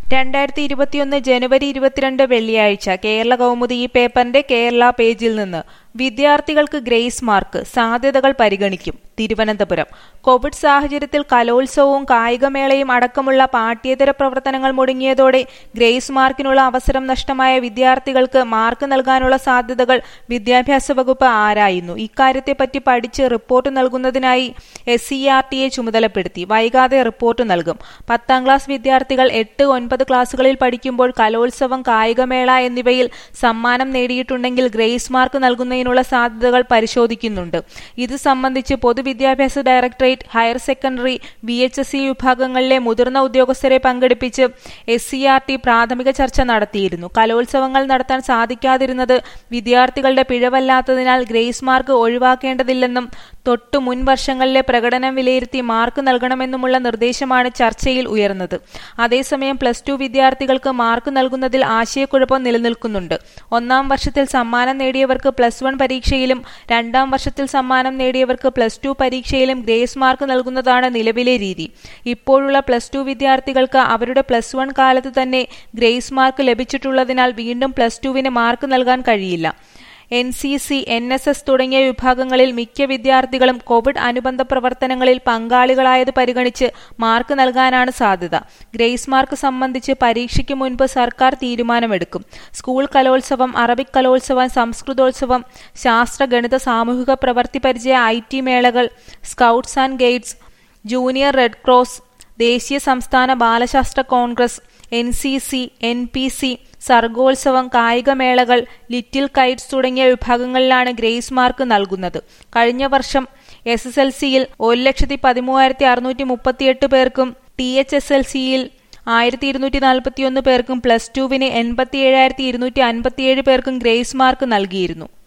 രണ്ടായിരത്തി ഇരുപത്തിയൊന്ന് ജനുവരി ഇരുപത്തിരണ്ട് വെള്ളിയാഴ്ച കേരള കൗമുദി ഈ പേപ്പറിന്റെ കേരള പേജിൽ നിന്ന് വിദ്യാർത്ഥികൾക്ക് ഗ്രേസ് മാർക്ക് സാധ്യതകൾ പരിഗണിക്കും തിരുവനന്തപുരം കോവിഡ് സാഹചര്യത്തിൽ കലോത്സവവും കായികമേളയും അടക്കമുള്ള പാഠ്യേതര പ്രവർത്തനങ്ങൾ മുടങ്ങിയതോടെ ഗ്രേസ് മാർക്കിനുള്ള അവസരം നഷ്ടമായ വിദ്യാർത്ഥികൾക്ക് മാർക്ക് നൽകാനുള്ള സാധ്യതകൾ വിദ്യാഭ്യാസ വകുപ്പ് ആരായുന്നു ഇക്കാര്യത്തെപ്പറ്റി പഠിച്ച് റിപ്പോർട്ട് നൽകുന്നതിനായി എസ് സി ആർ ടിയെ ചുമതലപ്പെടുത്തി വൈകാതെ റിപ്പോർട്ട് നൽകും പത്താം ക്ലാസ് വിദ്യാർത്ഥികൾ എട്ട് ഒൻപത് ക്ലാസുകളിൽ പഠിക്കുമ്പോൾ കലോത്സവം കായികമേള എന്നിവയിൽ സമ്മാനം നേടിയിട്ടുണ്ടെങ്കിൽ ഗ്രേസ് മാർക്ക് നൽകുന്നതിനുള്ള സാധ്യതകൾ പരിശോധിക്കുന്നുണ്ട് ഇത് സംബന്ധിച്ച് പൊതുവിദ്യാഭ്യാസ directorate higher secondary B H S C വിഭാഗങ്ങളിലെ മുതിർന്ന ഉദ്യോഗസ്ഥരെ പങ്കെടുപ്പിച്ച് എസ് സി ആർ ടി പ്രാഥമിക ചർച്ച നടത്തിയിരുന്നു കലോത്സവങ്ങൾ നടത്താൻ സാധിക്കാതിരുന്നത് വിദ്യാർത്ഥികളുടെ പിഴവല്ലാത്തതിനാൽ ഗ്രേസ് മാർക്ക് ഒഴിവാക്കേണ്ടതില്ലെന്നും തൊട്ടു മുൻ വർഷങ്ങളിലെ പ്രകടനം വിലയിരുത്തി മാർക്ക് നൽകണമെന്നുമുള്ള നിർദ്ദേശമാണ് ചർച്ചയിൽ ഉയർന്നത് അതേസമയം പ്ലസ് ടു വിദ്യാർത്ഥികൾക്ക് മാർക്ക് നൽകുന്നതിൽ ആശയക്കുഴപ്പം നിലനിൽക്കുന്നുണ്ട് ഒന്നാം വർഷത്തിൽ സമ്മാനം നേടിയവർക്ക് പ്ലസ് വൺ പരീക്ഷയിലും രണ്ടാം വർഷത്തിൽ സമ്മാനം നേടിയവർക്ക് പ്ലസ് ടു പരീക്ഷയിലും ഗ്രേസ് മാർക്ക് നൽകുന്നതാണ് നിലവിലെ രീതി ഇപ്പോഴുള്ള പ്ലസ് ടു വിദ്യാർത്ഥികൾക്ക് അവരുടെ പ്ലസ് വൺ കാലത്ത് തന്നെ ഗ്രേസ് മാർക്ക് ലഭിച്ചിട്ടുള്ളതിനാൽ വീണ്ടും പ്ലസ് ടുവിന് മാർക്ക് നൽകാൻ കഴിയില്ല N C C N S S തുടങ്ങിയ വിഭാഗങ്ങളിൽ മിക്ക വിദ്യാർത്ഥികളും കോവിഡ് അനുബന്ധ പ്രവർത്തനങ്ങളിൽ പങ്കാളികളായത് പരിഗണിച്ച് മാർക്ക് നൽകാനാണ് സാധ്യത ഗ്രേസ് മാർക്ക് സംബന്ധിച്ച് പരീക്ഷയ്ക്ക് മുൻപ് സർക്കാർ തീരുമാനമെടുക്കും സ്കൂൾ കലോത്സവം അറബിക് കലോത്സവം സംസ്കൃതോത്സവം ശാസ്ത്ര ഗണിത സാമൂഹിക പ്രവൃത്തി പരിചയ ഐ ടി മേളകൾ scouts and guides junior red cross ദേശീയ സംസ്ഥാന ബാലശാസ്ത്ര congress N C C N P C സർഗോത്സവം കായികമേളകൾ ലിറ്റിൽ കൈറ്റ്സ് തുടങ്ങിയ വിഭാഗങ്ങളിലാണ് ഗ്രേസ് മാർക്ക് നൽകുന്നത് കഴിഞ്ഞ വർഷം എസ് എസ് എൽ സിയിൽ ഒരു ലക്ഷത്തി പതിമൂവായിരത്തി അറുന്നൂറ്റി മുപ്പത്തിയെട്ട് പേർക്കും ടി എച്ച് എസ് എൽ സിയിൽ ആയിരത്തി ഇരുന്നൂറ്റി നാൽപ്പത്തിയൊന്ന് പേർക്കും പ്ലസ് ടുവിന് എൺപത്തി ഏഴായിരത്തി ഇരുന്നൂറ്റി അൻപത്തിയേഴ് പേർക്കും ഗ്രേസ് മാർക്ക് നൽകിയിരുന്നു